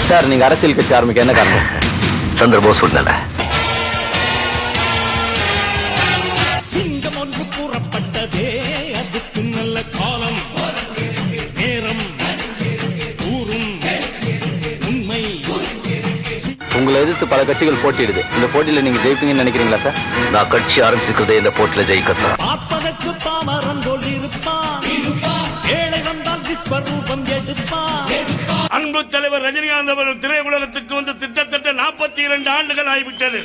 sir நீங்க அரசியல் கட்சி ஆரம்பிக்க என்ன காரணம் சந்தர்ப்ப சூழ்நிலை சிங்கம் ஒன்று கூறப்பட்டதே அதுக்கு நல்ல காலம் நேரம் ஊரும் உண்மை உங்களை எதிர்த்து பல கட்சிகள் போட்டியிடுது இந்த போட்டியில நீங்க ஜெயிப்பீங்கன்னு நினைக்கிறீங்களா சார் நான் கட்சி ஆரம்பிச்சிருக்கிறதே இந்த போட்டியில ஜெயிக்கத்தான் பார்ப்பதற்கு பாமரன் போல் இருப்பான் ஏழை வந்தால் விஸ்வரூபம் எடுப்பான் அன்பு தலைவர் ரஜினிகாந்த் அவர்கள் திரையுலகத்துக்கு வந்து கிட்டத்தட்ட நாற்பத்தி இரண்டு ஆண்டுகள் ஆகிவிட்டது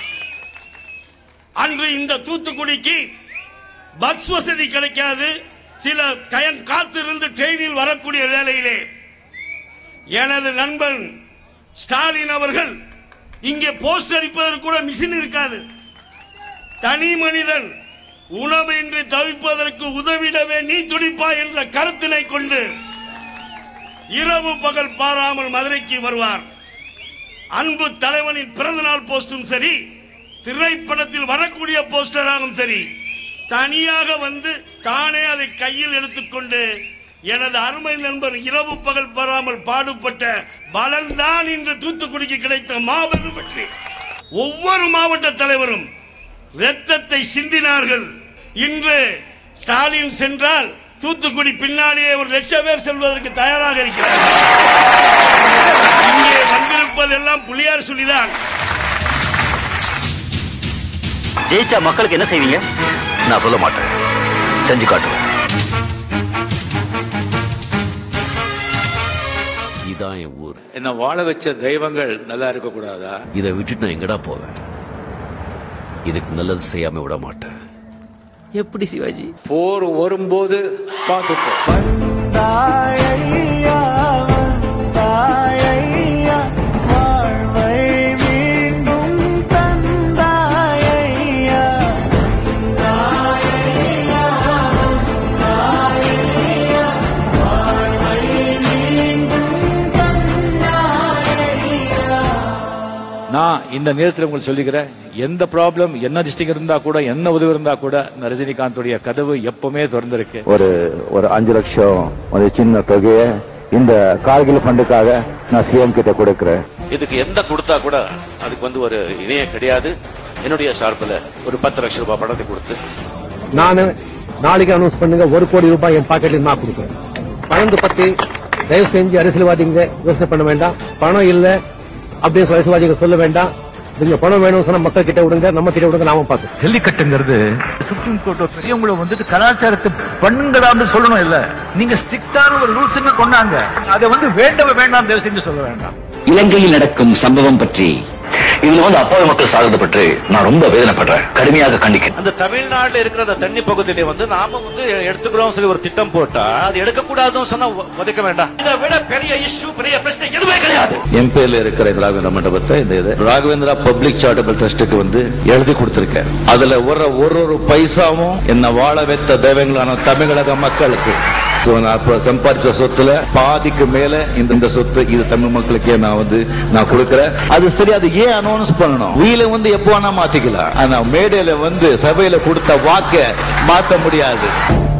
அன்று இந்த தூத்துக்குடிக்கு பஸ் வசதி கிடைக்காது சில கயன் காத்திருந்து ட்ரெயினில் வரக்கூடிய வேளையிலே எனது நண்பன் ஸ்டாலின் அவர்கள் இங்கே போஸ்ட் அடிப்பதற்கு கூட மிஷின் இருக்காது தனி மனிதன் உணவின்றி தவிப்பதற்கு உதவிடவே நீ துடிப்பா என்ற கருத்தினை கொண்டு இரவு பகல் பாராமல் மதுரைக்கு வருவார் அன்பு தலைவனின் பிறந்தநாள் போஸ்டும் சரி திரைப்படத்தில் வரக்கூடிய போஸ்டராகவும் சரி தனியாக வந்து தானே அதை கையில் எடுத்துக்கொண்டு எனது அருமை நண்பர் இரவு பகல் பாராமல் பாடுபட்ட பலன்தான் இன்று தூத்துக்குடிக்கு கிடைத்த மாபெரும் வெற்றி ஒவ்வொரு மாவட்ட தலைவரும் இரத்தத்தை சிந்தினார்கள் இன்று ஸ்டாலின் சென்றால் தூத்துக்குடி பின்னாடியே ஒரு லட்சம் பேர் செல்வதற்கு தயாராக இருக்கிறார் இங்கே வந்திருப்பதெல்லாம் புலியார் சொல்லிதான் ஜெயிச்சா மக்களுக்கு என்ன செய்வீங்க நான் சொல்ல மாட்டேன் செஞ்சு காட்டுவேன் இதான் என் ஊர் என்ன வாழ வச்ச தெய்வங்கள் நல்லா இருக்க கூடாதா இதை விட்டுட்டு நான் எங்கடா போவேன் இதுக்கு நல்லது செய்யாம விட மாட்டேன் எப்படி சிவாஜி போர் வரும்போது பார்த்துப்போம் நான் இந்த நேரத்தில் உங்களுக்கு சொல்லிக்கிறேன் எந்த ப்ராப்ளம் என்ன டிஸ்டிக் இருந்தா கூட என்ன உதவி இருந்தா கூட இந்த ரஜினிகாந்துடைய கதவு எப்பவுமே திறந்திருக்கு ஒரு ஒரு அஞ்சு லட்சம் ஒரு சின்ன தொகையை இந்த கார்கில் ஃபண்டுக்காக நான் சிஎம் கிட்ட கொடுக்கிறேன் இதுக்கு எந்த கொடுத்தா கூட அதுக்கு வந்து ஒரு இணையம் கிடையாது என்னுடைய சார்பில் ஒரு பத்து லட்சம் ரூபாய் பணத்தை கொடுத்து நானு நாளைக்கு அனௌன்ஸ் பண்ணுங்க ஒரு கோடி ரூபாய் என் பாக்கெட்ல நான் கொடுக்குறேன் பணத்தை பத்தி தயவு செஞ்சு அரசியல்வாதிங்க யோசனை பண்ண வேண்டாம் பணம் இல்ல அப்படின்னு சொல்லி அரசியல்வாதிங்க சொல்ல வேண்டாம் நீங்க பணம் வேணும் சொன்னா மக்கள் கிட்ட விடுங்க நம்ம கிட்ட விடுங்க நாம பார்த்து ஜல்லிக்கட்டுங்கிறது சுப்ரீம் கோர்ட் பெரியவங்களை வந்துட்டு கலாச்சாரத்தை பண்ணுங்கடான்னு சொல்லணும் இல்ல நீங்க ஸ்ட்ரிக்டான ஒரு ரூல்ஸ் கொண்டாங்க அதை வந்து வேண்டவே வேண்டாம் தயவு செஞ்சு சொல்ல வேண்டாம் இலங்கையில் நடக்கும் சம்பவம் பற்றி இதுல வந்து அப்பாவி மக்கள் சாகுது பற்றி நான் ரொம்ப வேதனைப்படுறேன் கடுமையாக கண்டிக்கிறேன் அந்த தமிழ்நாட்டில் இருக்கிற அந்த தண்ணி பகுதியிலே வந்து நாம வந்து எடுத்துக்கிறோம் சொல்லி ஒரு திட்டம் போட்டா அது எடுக்கக்கூடாதுன்னு சொன்னா உ- உதைக்க வேண்டாம் இதை விட பெரிய இஷ்யூ பெரிய பிரச்சனை எதுவுமே கிடையாது என் பேர்ல இருக்கிற இந்த ராகவேந்திர மண்டபத்தை இந்த இது ராகவேந்திரா பப்ளிக் சாரிட்டபிள் ட்ரஸ்ட்டுக்கு வந்து எழுதி கொடுத்திருக்கேன் அதுல ஒரு ஒரு ஒரு பைசாவும் என்ன வாழ வைத்த தெய்வங்களான தமிழக மக்களுக்கு So, நான் அப்ப சம்பாதிச்ச சொத்துல பாதிக்கு மேல இந்த இந்த சொத்து இது தமிழ் மக்களுக்கே நான் வந்து நான் கொடுக்கிறேன் அது சரி அது ஏன் அனௌன்ஸ் பண்ணணும் வீல வந்து எப்போ வேணா மாத்திக்கலாம் ஆனா மேடையில வந்து சபையில கொடுத்த வாக்க மாத்த முடியாது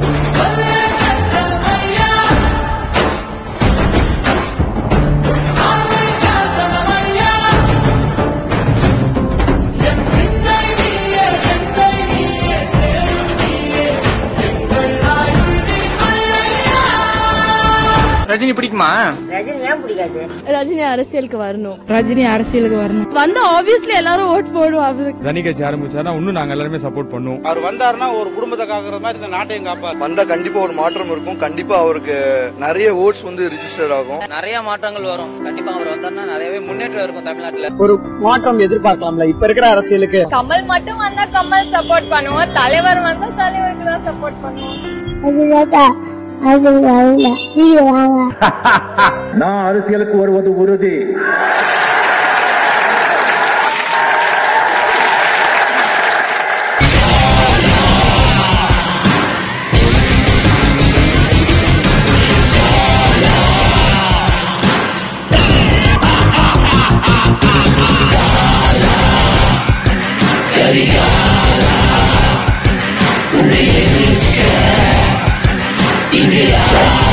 ரஜினி பிடிக்குமா ரஜினி ஏன் பிடிக்காது ரஜினி அரசியலுக்கு வரணும் ரஜினி அரசியலுக்கு வரணும் வந்து ஆப்வியஸ்லி எல்லாரும் ஓட் போடுவோம் அவருக்கு ரனி கட்சி ஆரம்பிச்சாருன்னா இன்னும் நாங்க எல்லாருமே சப்போர்ட் பண்ணுவோம் அவர் வந்தாருன்னா ஒரு குடும்பத்தை காக்குற மாதிரி இந்த நாட்டையும் காப்பாரு வந்தா கண்டிப்பா ஒரு மாற்றம் இருக்கும் கண்டிப்பா அவருக்கு நிறைய ஓட்ஸ் வந்து ரிஜிஸ்டர் ஆகும் நிறைய மாற்றங்கள் வரும் கண்டிப்பா அவர் வந்தாருன்னா நிறையவே முன்னேற்றம் இருக்கும் தமிழ்நாட்டுல ஒரு மாற்றம் எதிர்பார்க்கலாம்ல இப்ப இருக்கிற அரசியலுக்கு கமல் மட்டும் வந்தா கமல் சப்போர்ட் பண்ணுவோம் தலைவர் வந்தா தலைவருக்கு தான் சப்போர்ட் பண்ணுவோம் நான் அரசியலுக்கு வருவது உறுதி இந்தியா